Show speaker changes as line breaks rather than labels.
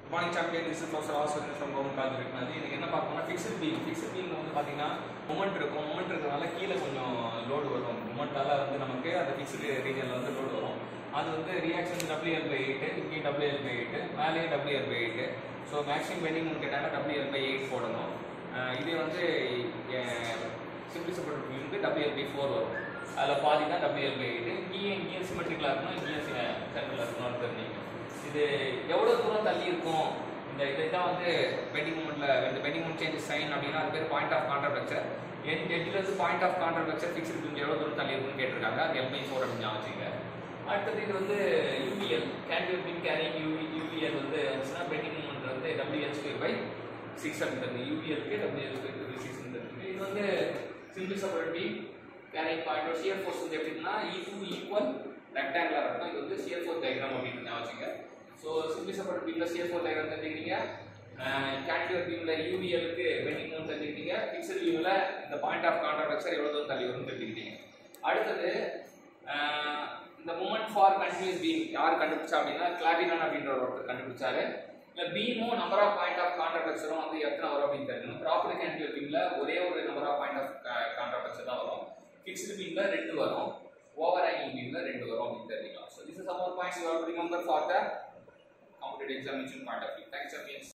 Morning champion is professor Aswaran from government college இருக்குனாது இதுக்கு என்ன பார்க்கணும்னா ஃபிக்ஸ்ட் பீம் ஃபிக்ஸ்ட் பீம் வந்து பார்த்தீங்கன்னா மொமெண்ட் இருக்கும் மொமெண்ட் இருக்கிறனால கீழே கொஞ்சம் லோடு வரும் மொமெண்ட்டால வந்து நமக்கு அந்த ஃபிக்ஸ்டு ரீஜனில் வந்து லோடு வரும் அது வந்து ரியாக்ஷன் டபிள்யூஎல் பை எயிட்டு இங்கேயும் டபிள்யூஎல் பை எயிட்டு மேலேயும் WL by eight so maximum bending கேட்டாங்கன்னா டபிள்யூஎல் பை எயிட் போடணும் அஹ் இதே வந்து சிம்பிள் சப்போர்ட் பீமுக்கு டபிள்யூஎல் பை ஃபோர் வரும் அதில் பாதி தான் டபிள்யூஎல் பை எயிட்டு இங்கேயும் இங்கேயும் சிமெட்ரிக்கலாக இருக்கணும் இங்கேயும் சென்டரில் இருக்கணும்னு தெரிஞ்சுக்கணும் இது எவ்வளோ தூரம் தள்ளி இருக்கும் இந்த இதுதான் வந்து பெண்டிங் மூமெண்ட்ல இந்த பெண்டிங் மூமெண்ட் சேஞ்ச் சைன் அப்படின்னா அது பேர் பாயிண்ட் ஆஃப் கான்ட்ராக்சர் என் எட்ஜிலிருந்து பாயிண்ட் ஆஃப் கான்ட்ராக்சர் ஃபிக்ஸ்டு பிரிஞ்சு எவ்வளோ தூரம் தள்ளி இருக்குன்னு கேட்டிருக்காங்க அது எல்பை ஃபோர் அப்படின்னு ஞாபகம் வச்சுங்க அடுத்தது இது வந்து UVL cantilever beam carrying UV UVL வந்து வந்துச்சுன்னா பெண்டிங் மூமெண்ட் வந்து டபிள்யூஎல் ஸ்கொயர் பை சிக்ஸ் அப்படின்றது யூவிஎல்க்கு டபிள்யூஎல் ஸ்கொயர் பை சிக்ஸ் இருக்குது இது வந்து simple support beam carrying point shear force வந்து எப்படின்னா இ டூ ஈக்குவல் ரெக்டாங்குலர் இருக்கும் இது வந்து ஷியர் ஃபோர் டயக்ராம் அப்படின்னு ஞாபகம் வச்சுங்க ஸோ சிம்பிள் சப்போர்ட் பீம்ல ஷியர் ஃபோர் டயக்ராம் தெரிஞ்சுக்கிறீங்க கேண்டியூர் பீம்ல யூவிஎலுக்கு பெண்டிங் மூமெண்ட் தெரிஞ்சுக்கிட்டீங்க ஃபிக்ஸட் பீம்ல இந்த பாயிண்ட் ஆஃப் கான்ட்ராக்சர் எவ்வளோ தூரம் தள்ளி வரும்னு தெரிஞ்சுக்கிட்டீங்க அடுத்தது அஹ், இந்த மூமெண்ட் ஃபார் கண்டினியூஸ் பீம் யார் கண்டுபிடிச்சா அப்படின்னா கிளாபினான் அப்படின்ற ஒருத்தர் கண்டுபிடிச்சாரு இந்த பீமும் நம்பர் ஆஃப் பாயிண்ட் ஆஃப் கான்ட்ராக்சரும் வந்து எத்தனை வரும் அப்படின்னு தெரிஞ்சுக்கணும் ப்ராப்பர் கேண்டியூர் பீம்ல ஒரே ஒரு number of point of contraflexure தான் வரும் ஃபிக்ஸ்டு பீம்ல ரெண்டு வரும் ஓவர் ஹேங்கிங் பீம்ல ரெண்டு வரும் அப்படின்னு தெரிஞ்சுக்கலாம் so this is some points you have to remember for the competitive examination point of view. Thanks, champions.